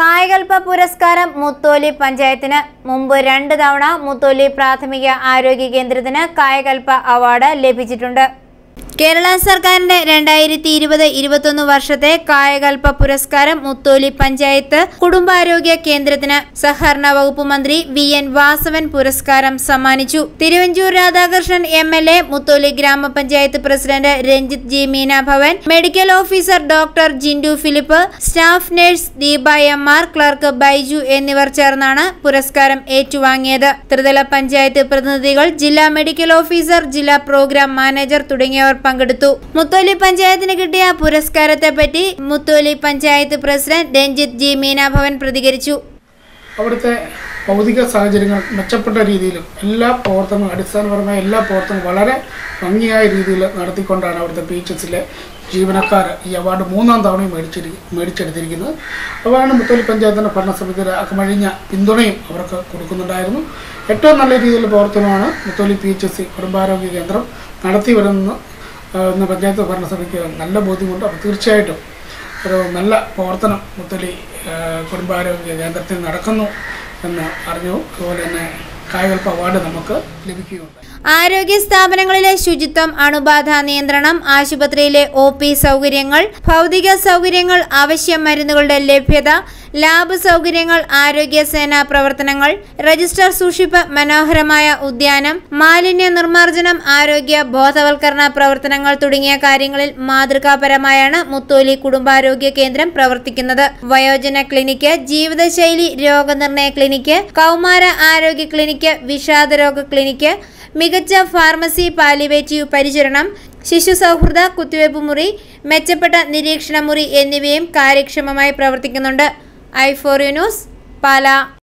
കായകൽപ്പ പുരസ്കാരം മുത്തോലി പഞ്ചായത്തിന് മുമ്പ് രണ്ട് തവണ മുത്തോലി പ്രാഥമിക ആരോഗ്യ കേന്ദ്രത്തിന് കായകൽപ്പ അവാർഡ് ലഭിച്ചിട്ടുണ്ട് കേരള സർക്കാരിന്റെ രണ്ടായിരത്തി ഇരുപത് ഇരുപത്തൊന്ന് വർഷത്തെ കായകൽപ്പ പുരസ്കാരം മുത്തോലി പഞ്ചായത്ത് കുടുംബാരോഗ്യ കേന്ദ്രത്തിന് സഹകരണ വകുപ്പ് മന്ത്രി വി എൻ വാസവൻ പുരസ്കാരം സമ്മാനിച്ചു Thiruvanchoor Radhakrishnan M L A Mutholi ഗ്രാമപഞ്ചായത്ത് president Ranjith G Meena Bhavan medical officer doctor Jindu Philip staff nurse Deepa M R clerk Baiju എന്നിവർ ചേർന്നാണ് പുരസ്കാരം ഏറ്റുവാങ്ങിയത് ത്രിതല പഞ്ചായത്ത് പ്രതിനിധികൾ ജില്ലാ മെഡിക്കൽ ഓഫീസർ ജില്ലാ പ്രോഗ്രാം മാനേജർ തുടങ്ങിയവർ പങ്കെടുത്തു മുത്തോലി പഞ്ചായത്തിന് കിട്ടിയ പുരസ്കാരത്തെ പറ്റി മുത്തോലി പഞ്ചായത്ത് പ്രസിഡന്റ് രഞ്ജിത്ത് ജി മീനാഭവൻ പ്രതികരിച്ചു അവിടുത്തെ ഭൗതിക സാഹചര്യങ്ങൾ മെച്ചപ്പെട്ട രീതിയിലും എല്ലാ പ്രവർത്തനവും അടിസ്ഥാനപരമായ എല്ലാ പ്രവർത്തനവും വളരെ ഭംഗിയായ രീതിയിൽ നടത്തിക്കൊണ്ടാണ് അവിടുത്തെ പി എച്ച് എസിലെ ജീവനക്കാർ ഈ അവാർഡ് മൂന്നാം തവണയും മേടിച്ചിരി മേടിച്ചെടുത്തിരിക്കുന്നത് അവാർഡ് മുത്തോലി പഞ്ചായത്തിൻ്റെ ഭരണസമിതിയുടെ അകമഴിഞ്ഞ പിന്തുണയും അവർക്ക് കൊടുക്കുന്നുണ്ടായിരുന്നു ഏറ്റവും നല്ല രീതിയിലുള്ള പ്രവർത്തനമാണ് Mutholi P H S C കുടുംബാരോഗ്യ കേന്ദ്രം നടത്തി വരുന്ന എന്ന പഞ്ചായത്ത് ഭരണസമിതിക്ക് നല്ല ബോധ്യമുണ്ട് അപ്പോൾ തീർച്ചയായിട്ടും ഒരു നല്ല പ്രവർത്തനം മുത്തലി കുടുംബാരോഗ്യ കേന്ദ്രത്തിൽ നടക്കുന്നു എന്ന് അറിഞ്ഞു അതുപോലെ തന്നെ കായകൽപ്പ അവാർഡ് നമുക്ക് ലഭിക്കുകയുണ്ടായി ആരോഗ്യ സ്ഥാപനങ്ങളിലെ ശുചിത്വം അണുബാധ നിയന്ത്രണം ആശുപത്രിയിലെ ഒ പി സൗകര്യങ്ങൾ ഭൗതിക സൗകര്യങ്ങൾ അവശ്യ മരുന്നുകളുടെ ലഭ്യത ലാബ് സൗകര്യങ്ങൾ ആരോഗ്യ സേനാ പ്രവർത്തനങ്ങൾ രജിസ്റ്റർ സൂക്ഷിപ്പ് മനോഹരമായ ഉദ്യാനം മാലിന്യ നിർമ്മാർജ്ജനം ആരോഗ്യ ബോധവൽക്കരണ പ്രവർത്തനങ്ങൾ തുടങ്ങിയ കാര്യങ്ങളിൽ മാതൃകാപരമായാണ് മുത്തോലി കുടുംബാരോഗ്യ കേന്ദ്രം പ്രവർത്തിക്കുന്നത് വയോജന ക്ലിനിക്ക് ജീവിതശൈലി രോഗനിർണയ ക്ലിനിക്ക് കൗമാര ആരോഗ്യ ക്ലിനിക്ക് വിഷാദരോഗ ക്ലിനിക്ക് മികച്ച ഫാർമസി പാലിവേറ്റീവ് പരിചരണം ശിശു സൗഹൃദ കുത്തിവയ്പ് മുറി മെച്ചപ്പെട്ട നിരീക്ഷണ മുറി എന്നിവയും കാര്യക്ഷമമായി പ്രവർത്തിക്കുന്നുണ്ട് I for U news Pala